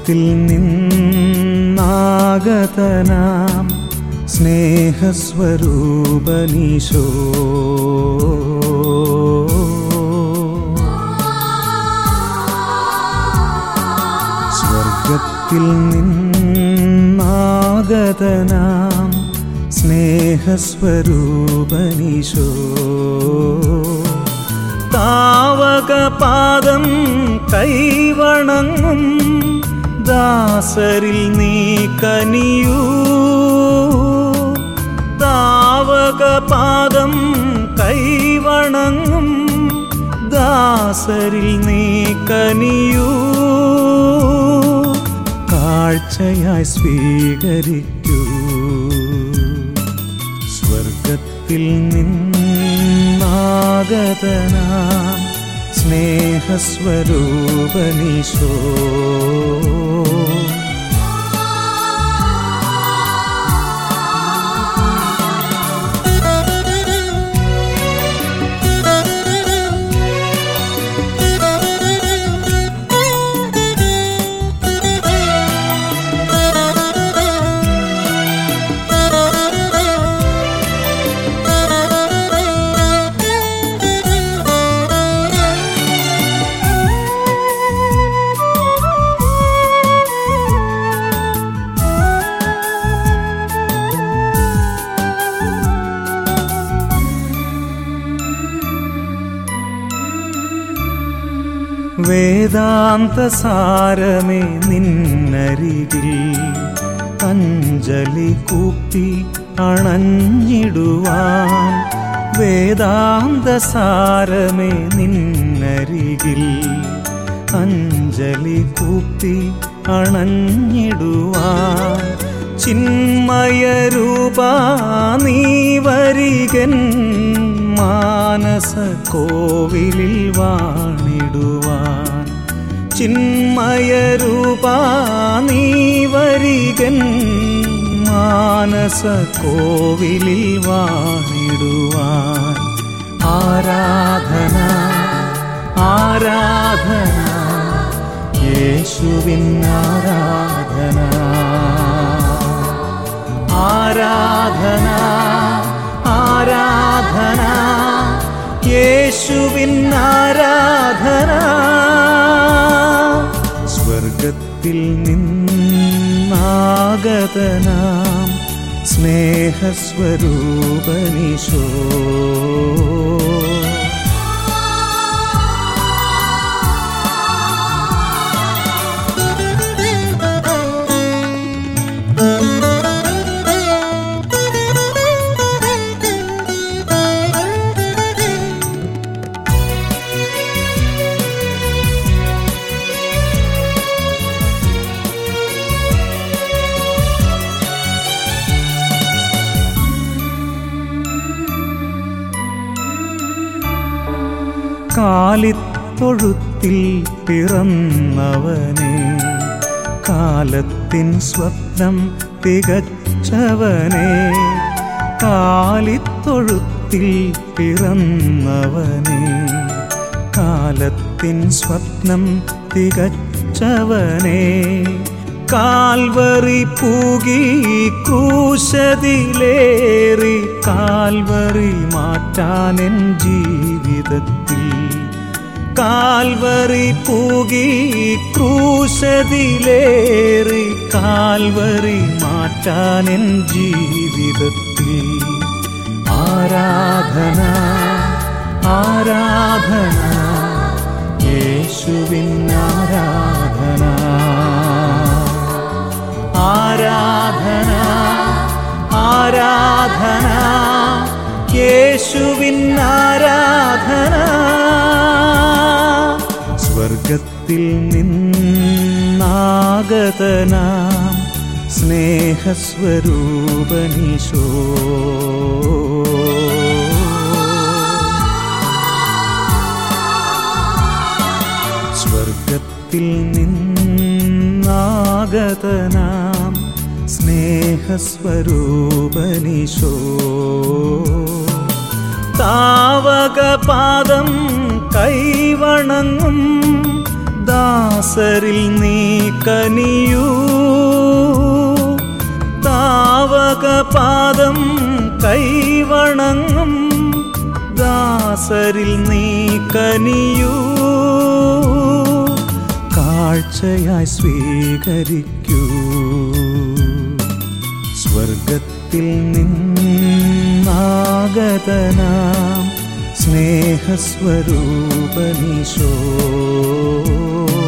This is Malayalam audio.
സ്വർഗത്തിൽ നിന്നാഗതനാം സ്നേഹസ്വരൂപനീശോ സ്വർഗത്തിൽ നിന്നാഗതനാം സ്നേഹസ്വരൂപനീശോ താവകപാദം കൈവണങ്ങും ദാസരിൽ നീ കനിയൂ താവകപാദം കൈവണങ്ങും ദാസരിൽ നീ കനിയൂ കാഴ്ചയായി സ്വീകരിക്കൂ സ്വർഗത്തിൽ നിന്നാഗതനാം സ്നേഹസ്വരൂപനീശോ വേദാന്ത സാരമേ നിന്നരികിൽ അഞ്ജലി കൂപ്പി അണഞ്ഞിടുവാൻ വേദാന്ത സാരമേ നിന്നരികിൽ അഞ്ജലി കൂപ്പി അണഞ്ഞിടുവാൻ ചിന്മയരൂപ നീ വരികൻ മാനസ കോവിലിൽ വാണിടുവാൻ ചിന്മയരൂപ നീ വരികൻ മാനസ കോവിലിൽ വാണിടുവാൻ ആരാധന ആരാധന യേശുവിൻ ആരാധന ആരാധന ആരാധന യേശുവിൻ ആരാധന സ്വർഗത്തിൽ നിന്നാഗതനാം സ്നേഹസ്വരൂപനിശോ കാലിത്തൊഴുത്തിൽ പിറന്നവനെ കാലത്തിൻ സ്വപ്നം തികച്ചവനെ കാലിത്തൊഴുത്തിൽ പിറന്നവനെ കാലത്തിൻ സ്വപ്നം തികച്ചവനെ കാൽവറി പൂകി ക്രൂശതിലേറി കാൽവറി മാറ്റാനെൻ ജീവിതത്തിൽ കാൽവറി പൂകി ക്രൂശതിലേറി കാൽവറി മാറ്റാനെൻ ജീവിതത്തിൽ ആരാധന ആരാധന യേശുവിൻ ആരാധന ആരാധന ആരാധന യേശുവിൻ ആരാധന സ്വർഗത്തിൽ നിന്നാഗതനാം സ്നേഹസ്വരൂപനിശോ സ്വർഗത്തിൽ നിന്നാഗതനാം സ്നേഹസ്വരൂപനിശോ താവകപാദം കൈവണങ്ങും ദാസരിൽ നീ കനിയൂ താവകപാദം കൈവണങ്ങും ദാസരിൽ നീ കനിയൂ കാഴ്ചയായി സ്വീകരിക്കൂ സ്വർഗത്തിൽ നിന്നാഗതനാം സ്നേഹസ്വരൂപനിശോ